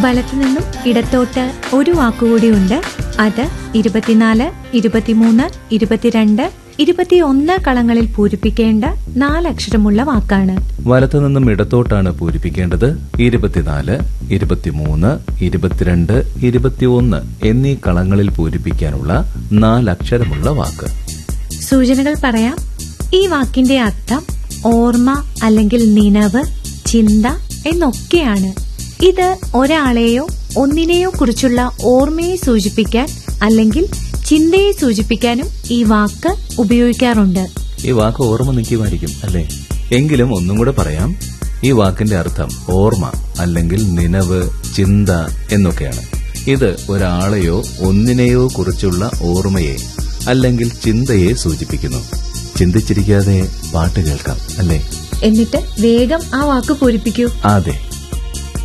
വലത്തു നിന്നും ഇടത്തോട്ട് ഒരു വാക്കുകൂടിയുണ്ട് അത് ഇരുപത്തിനാല് ഇരുപത്തിമൂന്ന് ഇരുപത്തിരണ്ട് ഇരുപത്തിയൊന്ന് കളങ്ങളിൽ പൂരിപ്പിക്കേണ്ട നാലക്ഷരമുള്ള വാക്കാണ് വലത്തു നിന്നും ഇടത്തോട്ടാണ് പൂരിപ്പിക്കേണ്ടത് ഇരുപത്തിനാല് ഇരുപത്തിമൂന്ന് ഇരുപത്തിരണ്ട് ഇരുപത്തിയൊന്ന് എന്നീ കളങ്ങളിൽ പൂരിപ്പിക്കാനുള്ള നാലക്ഷരമുള്ള വാക്ക് സൂചനകൾ പറയാം ഈ വാക്കിന്റെ അർത്ഥം ഓർമ്മ അല്ലെങ്കിൽ നിനവ് ചിന്ത എന്നൊക്കെയാണ് ഇത് ഒരാളെയോ ഒന്നിനെയോ കുറിച്ചുള്ള ഓർമ്മയെ സൂചിപ്പിക്കാൻ അല്ലെങ്കിൽ ചിന്തയെ സൂചിപ്പിക്കാനും ഈ വാക്ക് ഉപയോഗിക്കാറുണ്ട് ഈ വാക്ക് ഓർമ്മ നിൽക്കുമായിരിക്കും അല്ലേ എങ്കിലും ഒന്നും കൂടെ പറയാം ഈ വാക്കിന്റെ അർത്ഥം ഓർമ്മ അല്ലെങ്കിൽ നിനവ് ചിന്ത എന്നൊക്കെയാണ് ഇത് ഒരാളെയോ ഒന്നിനെയോ കുറിച്ചുള്ള ഓർമ്മയെ അല്ലെങ്കിൽ ചിന്തയെ സൂചിപ്പിക്കുന്നു ചിന്തിച്ചിരിക്കാതെ പാട്ട് കേൾക്കാം അല്ലേ എന്നിട്ട് വേഗം ആ വാക്ക് പൂരിപ്പിക്കൂ അതെ